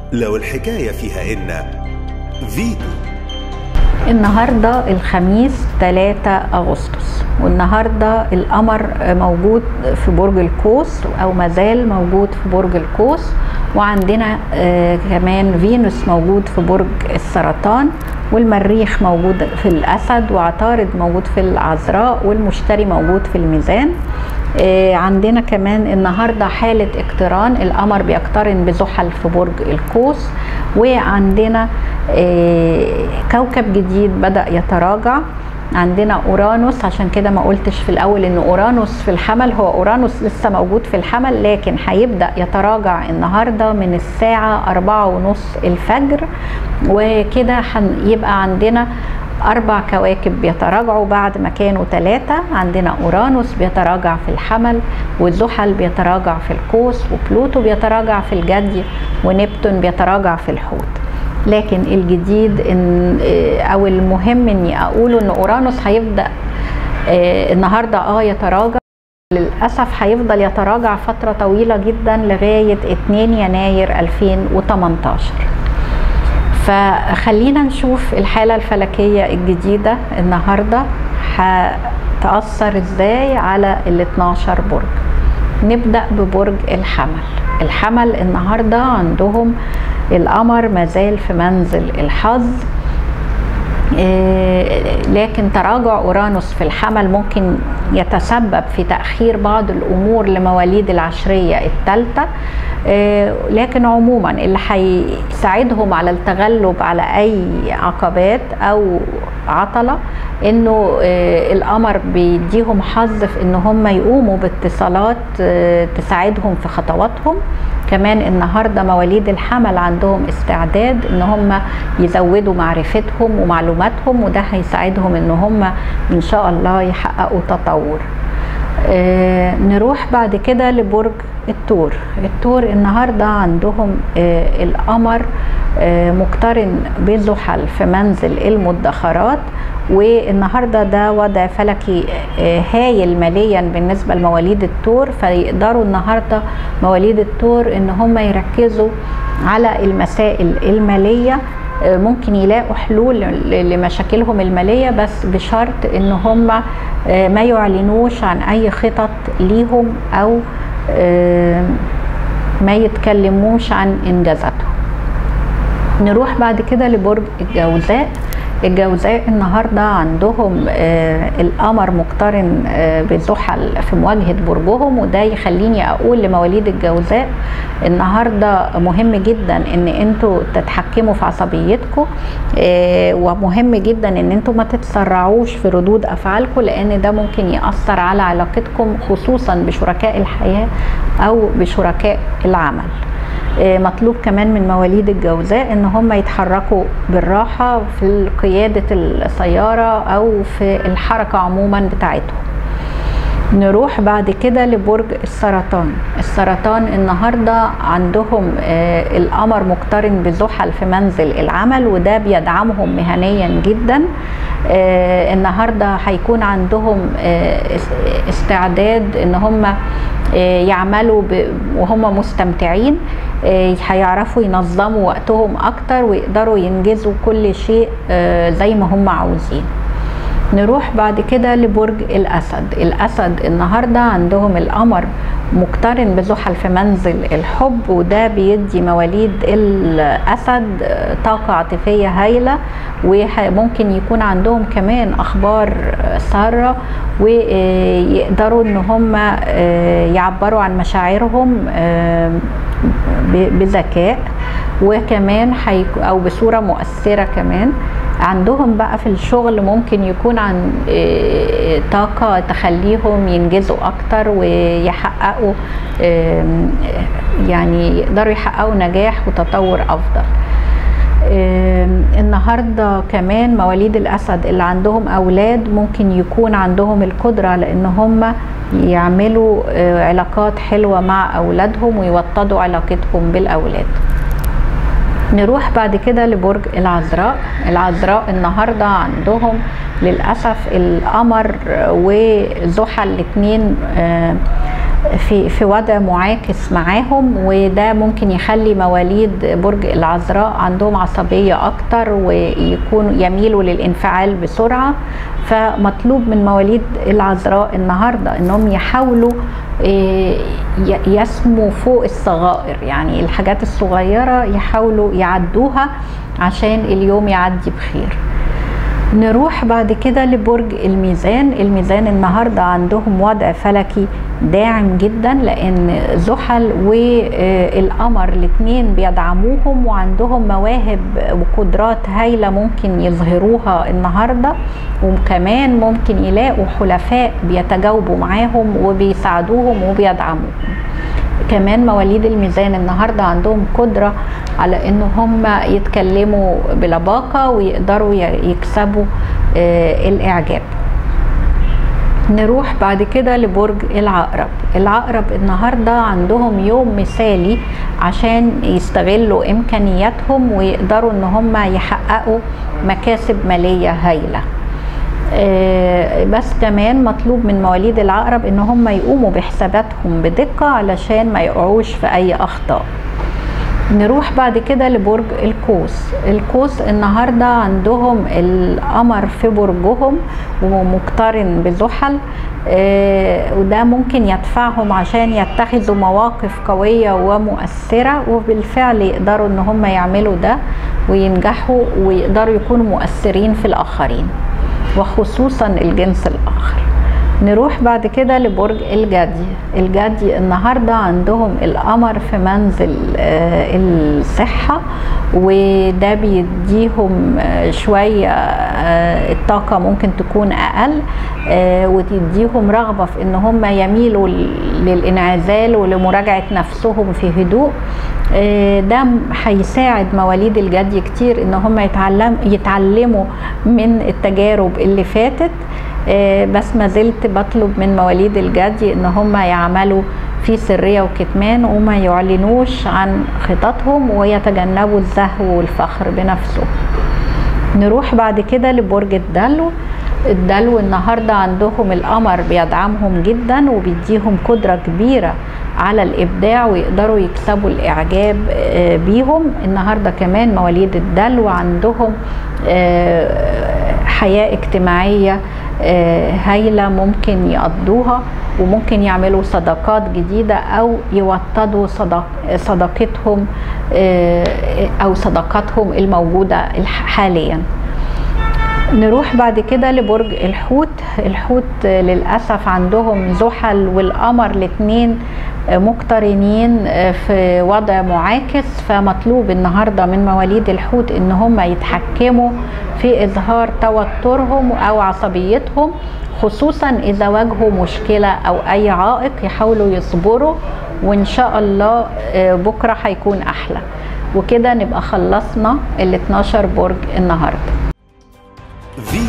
لو الحكاية فيها إن فيتو النهارده الخميس 3 اغسطس والنهارده القمر موجود في برج القوس او مازال موجود في برج القوس وعندنا آه كمان فينوس موجود في برج السرطان والمريخ موجود في الاسد وعطارد موجود في العذراء والمشتري موجود في الميزان آه عندنا كمان النهارده حاله اقتران القمر بيقترن بزحل في برج القوس وعندنا آه كوكب جديد بدا يتراجع عندنا اورانوس عشان كده ما قلتش في الاول ان اورانوس في الحمل هو اورانوس لسه موجود في الحمل لكن هيبدا يتراجع النهارده من الساعه أربعة ونص الفجر وكده يبقى عندنا أربع كواكب بيتراجعوا بعد ما كانوا ثلاثة عندنا أورانوس بيتراجع في الحمل وزحل بيتراجع في القوس وبلوتو بيتراجع في الجدي ونبتون بيتراجع في الحوت لكن الجديد إن او المهم اني اقوله ان اورانوس هيبدا النهارده اه يتراجع للاسف هيفضل يتراجع فتره طويله جدا لغايه 2 يناير 2018 فخلينا نشوف الحاله الفلكيه الجديده النهارده هتاثر ازاي على ال 12 برج نبدا ببرج الحمل الحمل النهارده عندهم القمر مازال في منزل الحظ لكن تراجع اورانوس في الحمل ممكن يتسبب في تاخير بعض الامور لمواليد العشريه الثالثه لكن عموما اللي هيساعدهم على التغلب على اي عقبات او عطله انه القمر بيديهم حظ في ان هم يقوموا باتصالات تساعدهم في خطواتهم كمان النهارده مواليد الحمل عندهم استعداد ان هم يزودوا معرفتهم ومعلوماتهم وده هيساعدهم ان هم ان شاء الله يحققوا تطور آه نروح بعد كده لبرج الثور الثور النهارده عندهم آه القمر آه مقترن بزحل في منزل المدخرات والنهارده ده وضع فلكي هايل ماليا بالنسبه لمواليد الثور فيقدروا النهارده مواليد الثور ان هم يركزوا على المسائل الماليه ممكن يلاقوا حلول لمشاكلهم المالية بس بشرط ان هم ما يعلنوش عن اي خطط ليهم او ما يتكلموش عن انجازاتهم نروح بعد كده لبرج الجوزاء الجوزاء النهارده عندهم آه القمر مقترن آه بزحل في مواجهه برجهم وده يخليني اقول لمواليد الجوزاء النهارده مهم جدا ان انتوا تتحكموا في عصبيتكم آه ومهم جدا ان انتوا ما تتسرعوش في ردود افعالكم لان ده ممكن ياثر على علاقتكم خصوصا بشركاء الحياه او بشركاء العمل مطلوب كمان من مواليد الجوزاء ان هم يتحركوا بالراحه في قياده السياره او في الحركه عموما بتاعتهم نروح بعد كده لبرج السرطان السرطان النهارده عندهم آه القمر مقترن بزحل في منزل العمل وده بيدعمهم مهنيا جدا آه النهارده هيكون عندهم آه استعداد ان هم يعملوا وهم مستمتعين هيعرفوا ينظموا وقتهم اكتر ويقدروا ينجزوا كل شيء زي ما هم عاوزين نروح بعد كده لبرج الاسد الاسد النهارده عندهم القمر مقترن بزحل في منزل الحب وده بيدي مواليد الاسد طاقه عاطفيه هايله وممكن يكون عندهم كمان اخبار ساره ويقدروا ان هم يعبروا عن مشاعرهم بذكاء وكمان او بصوره مؤثره كمان عندهم بقى في الشغل ممكن يكون عن طاقة تخليهم ينجزوا أكتر ويحققوا يعني يقدروا يحققوا نجاح وتطور أفضل النهارده كمان مواليد الاسد اللي عندهم اولاد ممكن يكون عندهم القدره على ان هم يعملوا علاقات حلوه مع اولادهم ويوطدوا علاقتهم بالاولاد نروح بعد كده لبرج العذراء العذراء النهارده عندهم للاسف القمر وزحل الاثنين في في وضع معاكس معاهم وده ممكن يخلي مواليد برج العذراء عندهم عصبيه اكتر ويكونوا يميلوا للانفعال بسرعه فمطلوب من مواليد العذراء النهارده انهم يحاولوا يسموا فوق الصغائر يعني الحاجات الصغيره يحاولوا يعدوها عشان اليوم يعدي بخير نروح بعد كده لبرج الميزان الميزان النهارده عندهم وضع فلكي داعم جدا لان زحل والقمر الاثنين بيدعموهم وعندهم مواهب وقدرات هايله ممكن يظهروها النهارده وكمان ممكن يلاقوا حلفاء بيتجاوبوا معاهم وبيساعدوهم وبيدعموهم كمان مواليد الميزان النهارده عندهم قدره على ان هم يتكلموا بلباقه ويقدروا يكسبوا الاعجاب نروح بعد كده لبرج العقرب العقرب النهارده عندهم يوم مثالي عشان يستغلوا امكانياتهم ويقدروا ان هم يحققوا مكاسب ماليه هايله بس كمان مطلوب من مواليد العقرب ان هم يقوموا بحساباتهم بدقة علشان ما يقعوش في اي اخطاء نروح بعد كده لبرج القوس القوس النهاردة عندهم القمر في برجهم ومقترن بزحل وده ممكن يدفعهم عشان يتخذوا مواقف قوية ومؤثرة وبالفعل يقدروا ان هم يعملوا ده وينجحوا ويقدروا يكونوا مؤثرين في الاخرين وخصوصا الجنس الاخر نروح بعد كده لبرج الجدي الجدي النهارده عندهم القمر في منزل الصحه وده بيديهم شويه الطاقه ممكن تكون اقل وتديهم رغبه في ان هم يميلوا للانعزال ولمراجعه نفسهم في هدوء ده هيساعد مواليد الجدي كتير ان هم يتعلم يتعلموا من التجارب اللي فاتت بس ما زلت بطلب من مواليد الجدي ان هم يعملوا في سريه وكتمان وما يعلنوش عن خططهم ويتجنبوا الزهو والفخر بنفسهم نروح بعد كده لبرج الدلو الدلو النهارده عندهم القمر بيدعمهم جدا وبيديهم قدره كبيره على الابداع ويقدروا يكسبوا الاعجاب بيهم النهارده كمان مواليد الدلو عندهم حياه اجتماعيه هايله ممكن يقضوها وممكن يعملوا صداقات جديده او يوطدوا صداق صداقتهم او صداقاتهم الموجوده حاليا نروح بعد كده لبرج الحوت الحوت للأسف عندهم زحل والقمر الاتنين مقترنين في وضع معاكس فمطلوب النهارده من مواليد الحوت ان هم يتحكموا في اظهار توترهم او عصبيتهم خصوصا اذا واجهوا مشكله او اي عائق يحاولوا يصبروا وان شاء الله بكره هيكون احلى وكده نبقى خلصنا ال 12 برج النهارده فيتو